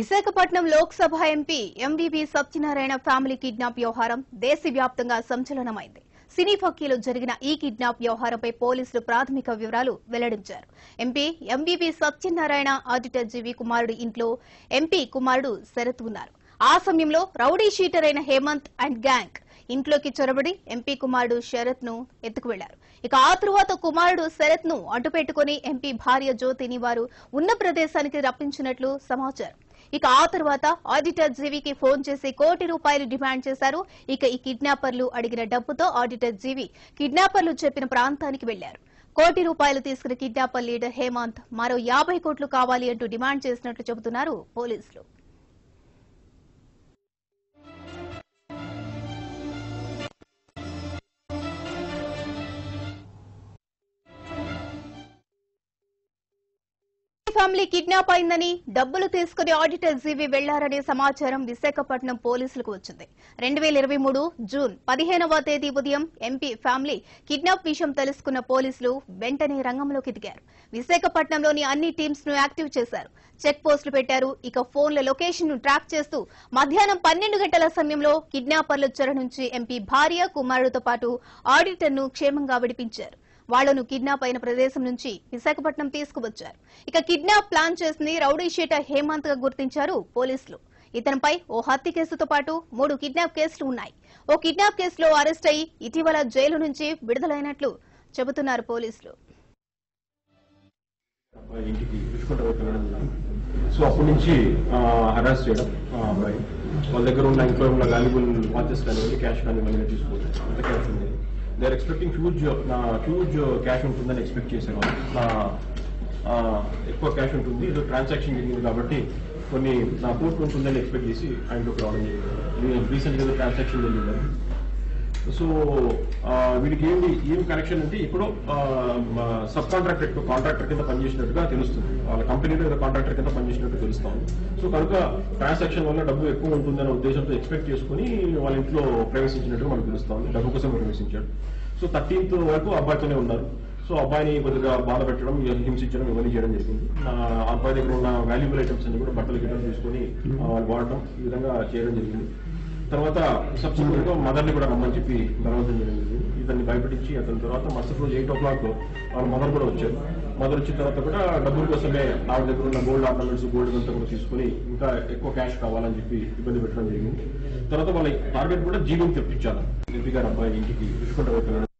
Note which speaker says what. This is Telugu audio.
Speaker 1: Visakhapatnam Lok Sabha MP MVV Satyanarayana family kidnap వ్యవహారం దేశవ్యాప్తంగా సంచలనమైంది సినీ ఫక్కీలో జరిగిన ఈ కిడ్నాప్ వ్యవహారంపై పోలీసులు ప్రాథమిక వివరాలు వెల్లడించారు MP MVV Satyanarayana auditor GV కుమారుడు ఇంట్లో ఎంపీ కుమారుడు శరత్ ఉన్నారు ఆ సమయంలో రౌడీ షీటర్ అయిన హేమంత్ అండ్ గ్యాంగ్ ఇంట్లోకి చొరబడి ఎంపీ కుమారుడు శరత్ ను ఎత్తుకు వెళ్లారు ఇక ఆ తరువాత కుమారుడు శరత్ ను అడ్డుపెట్టుకుని ఎంపీ భార్య జ్యోతిని వారు ఉన్న ప్రదేశానికి రప్పించినట్లు సమాచారం ఇక ఆ తర్వాత ఆడిటర్ జీవికి ఫోన్ చేసి కోటి రూపాయలు డిమాండ్ చేశారు ఇక ఈ కిడ్నాపర్లు అడిగిన డబ్బుతో ఆడిటర్ జీవి కిడ్నాపర్లు చెప్పిన ప్రాంతానికి వెళ్లారు కోటి రూపాయలు తీసుకున్న కిడ్నాపర్ లీడర్ హేమంత్ మరో యాభై కోట్లు కావాలి అంటూ డిమాండ్ చేసినట్లు చెబుతున్నారు పోలీసులు ఫ్యామిలీ కిడ్నాప్ అయిందని డబ్బులు తీసుకుని ఆడిటర్ జీవి వెళ్లారనే సమాచారం విశాఖపట్నం పోలీసులకు వచ్చింది రెండు వేల ఇరవై మూడు జూన్ పదిహేనవ తేదీ ఉదయం ఎంపీ ఫ్యామిలీ కిడ్నాప్ విషయం తెలుసుకున్న పోలీసులు వెంటనే రంగంలోకి దిగారు విశాఖపట్నంలోని అన్ని టీమ్స్ ను యాక్టివ్ చేశారు చెక్ పోస్టులు పెట్టారు ఇక ఫోన్ల లొకేషన్ ను ట్రాక్ చేస్తూ మధ్యాహ్నం పన్నెండు గంటల సమయంలో కిడ్నాపర్ల చెర నుంచి ఎంపీ భార్య కుమారుడితో పాటు ఆడిటర్ ను క్షేమంగా విడిపించారు వాళ్లను కిడ్నాప్ అయిన ప్రదేశం నుంచి విశాఖపట్నం తీసుకువచ్చారు ఇక కిడ్నాప్ ప్లాన్ చేసింది రౌడీ షీటర్ హేమంత్ గా గుర్తించారు పోలీసులు ఇతనిపై ఓ హత్య కేసుతో పాటు మూడు కిడ్నాప్ కేసులు ఉన్నాయి ఓ కిడ్నాప్ కేసులో అరెస్ట్ అయి ఇటీవల జైలు నుంచి విడుదలైనట్లు చెబుతున్నారు పోలీసులు
Speaker 2: అబ్బాయి ఇంటికి రుచుకుంట వైపు వెళ్ళడం జరిగింది. సో అప్పటి నుంచి హరాస్ చేయడం ఆ అబ్బాయి వాళ్ళ దగ్గర ఉన్న ఇంట్లో ఉన్న వాల్యుబుల్ వాచెస్ కానివ్వండి క్యాష్ కానివ్వండి తీసుకోవాలి అంత క్యాష్ ఉంది they are expecting huge huge cash ఉంటుందని ఎక్స్పెక్ట్ చేశాను నా ఆ, ఎక్కువ క్యాష్ ఉంటుంది ఏదో ట్రాన్సాక్షన్ జరిగింది కాబట్టి కొన్ని నా కోర్టు ఉంటుందని ఎక్స్పెక్ట్ చేసి ఆయనలోకి రావడం జరిగింది రీసెంట్గా ఏదో ట్రాన్సాక్షన్ జరిగింది సో ఆ, వీడికి ఏంటి ఏం కనెక్షన్ అంటే ఇప్పుడు సబ్ కాంట్రాక్టర్ కాంట్రాక్టర్ కింద పనిచేసినట్టుగా తెలుస్తుంది వాళ్ళ కంపెనీలో ఏదో కాంట్రాక్టర్ కింద పనిచేసినట్టు తెలుస్తాం సో కనుక ట్రాన్సాక్షన్ వల్ల డబ్బు ఎక్కువ ఉంటుందనే ఉద్దేశంతో ఎక్స్పెక్ట్ చేసుకుని వాళ్ళ ఇంట్లో ప్రవేశించినట్టు మనకు తెలుస్తాం డబ్బు కోసం ప్రవేశించాడు సో థర్టీన్త్ వరకు అబ్బాయితోనే ఉన్నారు సో అబ్బాయిని కొద్దిగా బాధ పెట్టడం హింసించడం ఇవన్నీ చేయడం జరిగింది ఆ అబ్బాయి దగ్గర ఉన్న వాల్యుబుల్ ఐటమ్స్ అన్ని కూడా బట్టలు గిట్టలు తీసుకొని ఆ, వాళ్ళు వాడటం ఈ విధంగా చేయడం జరిగింది తర్వాత సబ్సిక్వెంట్ గా మదర్ ని కూడా రమ్మని చెప్పి బలవంతం జరిగింది ఇతన్ని భయపెట్టించి అతని తర్వాత మరుసటి రోజు ఎయిట్ ఓ క్లాక్ వాళ్ళ మదర్ కూడా వచ్చారు మదర్ వచ్చిన తర్వాత కూడా డబ్బుల కోసమే ఆవిడ దగ్గర ఉన్న గోల్డ్ ఆర్నమెంట్స్ గోల్డ్ అంతా కూడా తీసుకుని ఇంకా ఎక్కువ క్యాష్ కావాలని చెప్పి ఇబ్బంది పెట్టడం జరిగింది తర్వాత వాళ్ళ టార్గెట్ కూడా జీవిని తెప్పించాలి ఎంపీ గారు అబ్బాయి ఇంటికి రుచుకుంట వైపు వెళ్ళడం